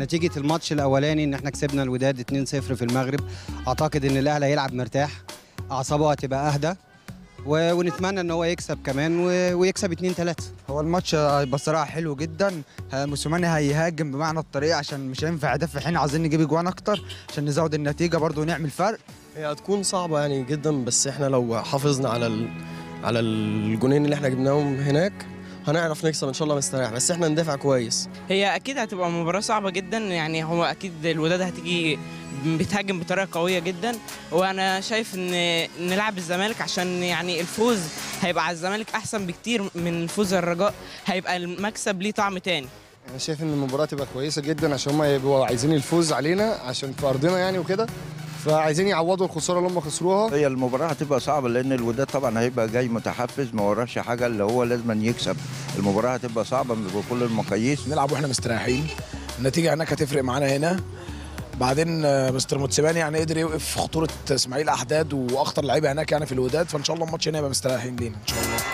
نتيجه الماتش الاولاني ان احنا كسبنا الوداد 2-0 في المغرب اعتقد ان الاهلي هيلعب مرتاح اعصابه هتبقى اهدى و- ونتمنى ان هو يكسب كمان و- ويكسب 2 3 هو الماتش هيبقى صراحه حلو جدا ه- موسيماني هيهاجم بمعنى الطريقه عشان مش هينفع يدافع احنا عايزين نجيب اجوان اكتر عشان نزود النتيجه برضو ونعمل فرق هي هتكون صعبة يعني جدا بس احنا لو حافظنا على ال... على الجونين اللي احنا جبناهم هناك هنعرف نكسب ان شاء الله مستريح بس احنا ندافع كويس هي اكيد هتبقى مباراه صعبه جدا يعني هو اكيد الوداد هتيجي بتهاجم بطريقه قويه جدا وانا شايف ان نلعب الزمالك عشان يعني الفوز هيبقى على الزمالك احسن بكتير من فوز الرجاء هيبقى المكسب ليه طعم تاني انا شايف ان المباراه تبقى كويسه جدا عشان هم يبقوا عايزين الفوز علينا عشان في ارضنا يعني وكده فعايزين يعوضوا الخساره اللي هم خسروها هي المباراة هتبقى صعبة لأن الوداد طبعا هيبقى جاي متحفز ما وراش حاجة اللي هو لازم يكسب المباراة هتبقى صعبة بكل المقاييس نلعب واحنا مستريحين النتيجه هناك هتفرق معانا هنا بعدين آه، مستر موتسيباني يعني قدر يوقف خطوره اسماعيل احداد واخطر لعيبه هناك يعني في الوداد فان شاء الله الماتش هنا يبقى مستريحين لينا ان شاء الله